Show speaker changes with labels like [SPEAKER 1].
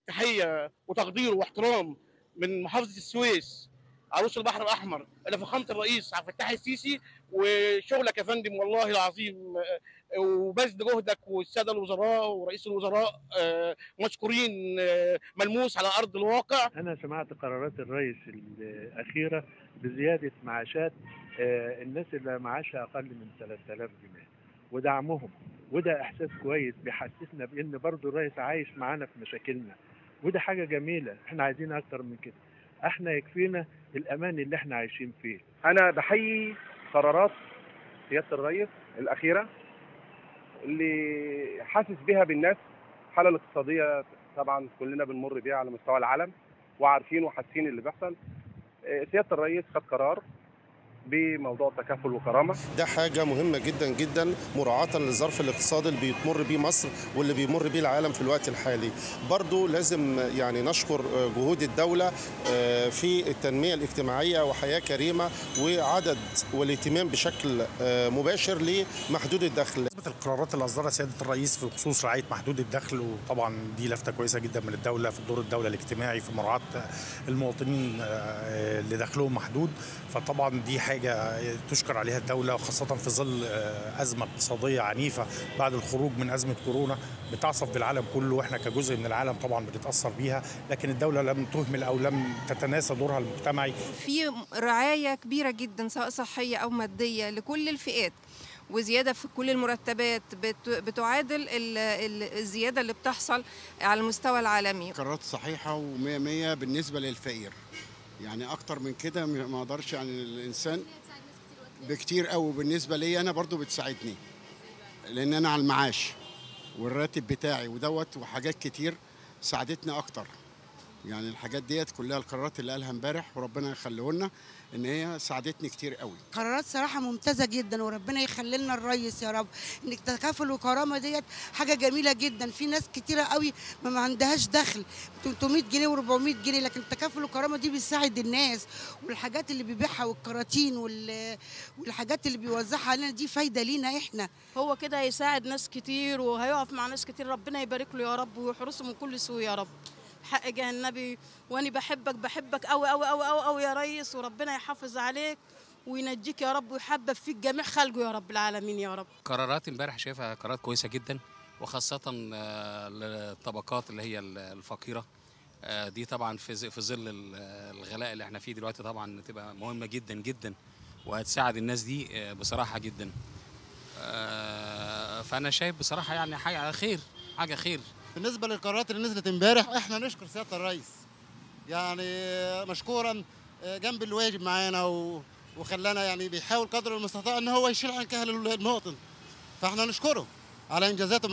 [SPEAKER 1] تحيه وتقدير واحترام من محافظه السويس عروس البحر الاحمر الى فخامه الرئيس عبد الفتاح السيسي وشغلك يا فندم والله العظيم آه، وبذل جهدك والساده الوزراء ورئيس الوزراء آه، مشكورين آه، ملموس على ارض الواقع
[SPEAKER 2] أنا سمعت قرارات الرئيس الأخيرة بزيادة معاشات آه، الناس اللي معاشها أقل من 3000 جنيه ودعمهم وده إحساس كويس بيحسسنا بإن برضو الرئيس عايش معانا في مشاكلنا وده حاجة جميلة إحنا عايزين أكتر من كده إحنا يكفينا الأمان اللي إحنا عايشين فيه
[SPEAKER 3] انا بحيي قرارات سياده الرئيس الاخيره اللي حاسس بها بالناس الحاله الاقتصاديه طبعا كلنا بنمر بيها على مستوى العالم وعارفين وحاسين اللي بيحصل آه، سياده الرئيس خد قرار بموضوع تكافل وكرامه
[SPEAKER 4] ده حاجة مهمة جدا جدا مراعاة للظرف الاقتصادي اللي بيمر بيه مصر واللي بيمر بيه العالم في الوقت الحالي برضو لازم يعني نشكر جهود الدولة في التنمية الاجتماعية وحياة كريمة وعدد والاهتمام بشكل مباشر لمحدود الدخل
[SPEAKER 5] بالنسبه للقرارات اللي اصدرها سياده الرئيس في خصوص رعايه محدود الدخل وطبعا دي لفته كويسه جدا من الدوله في دور الدوله الاجتماعي في مراعاه المواطنين آه، اللي دخلهم محدود فطبعا دي حاجه تشكر عليها الدوله خاصه في ظل آه، ازمه اقتصاديه عنيفه بعد الخروج من ازمه كورونا بتعصف بالعالم كله واحنا كجزء من العالم طبعا بنتاثر بيها لكن الدوله لم تهمل او لم تتناسى دورها المجتمعي
[SPEAKER 6] في رعاية كبيرة جدا سواء صحية أو مادية لكل الفئات وزيادة في كل المرتبات بت- بتعادل ال- ال- الزيادة اللي بتحصل على المستوى العالمي
[SPEAKER 7] قرارات صحيحة ومية مية بالنسبة للفقير يعني أكتر من كده ما أقدرش يعني الإنسان بكتير قوي بالنسبة لي أنا برضو بتساعدني لأن أنا على المعاش والراتب بتاعي ودوت وحاجات كتير ساعدتني أكتر يعني الحاجات ديت كلها القرارات اللي قالها امبارح وربنا يخليه لنا ان هي ساعدتني كتير قوي
[SPEAKER 8] قرارات صراحة ممتازة جدا وربنا يخلي لنا الريس يا رب انك تكافل وكرامة ديت حاجة جميلة جدا في ناس كتيرة قوي ما, ما عندهاش دخل 300 جنيه و400 جنيه لكن التكافل والكرامة دي بيساعد الناس والحاجات اللي بيبيعها والكراتين وال... والحاجات اللي بيوزعها علينا دي فايدة لينا احنا
[SPEAKER 9] هو كده هيساعد ناس كتير وهيقف مع ناس كتير ربنا يبارك له يا رب ويحرسه من كل سوء يا رب حق جاه النبي وانا بحبك بحبك قوي قوي قوي قوي قوي يا ريس وربنا يحافظ عليك وينجيك يا رب ويحبب فيك جميع خلقه يا رب العالمين يا رب
[SPEAKER 10] قرارات امبارح شايفها قرارات كويسه جدا وخاصه آه، للطبقات اللي هي الفقيره آه، دي طبعا في ز- في ظل ال- الغلاء اللي احنا فيه دلوقتي طبعا تبقى مهمه جدا جدا وهتساعد الناس دي آه، بصراحه جدا آه، فانا شايف بصراحه يعني حاجه خير حاجه خير
[SPEAKER 11] بالنسبه للقرارات اللي نزلت امبارح احنا نشكر سياده الرئيس يعني مشكورا جنب الواجب معانا و... وخلانا يعني بيحاول قدر المستطاع ان هو يشيل عن كهل المواطن فاحنا نشكره على انجازاته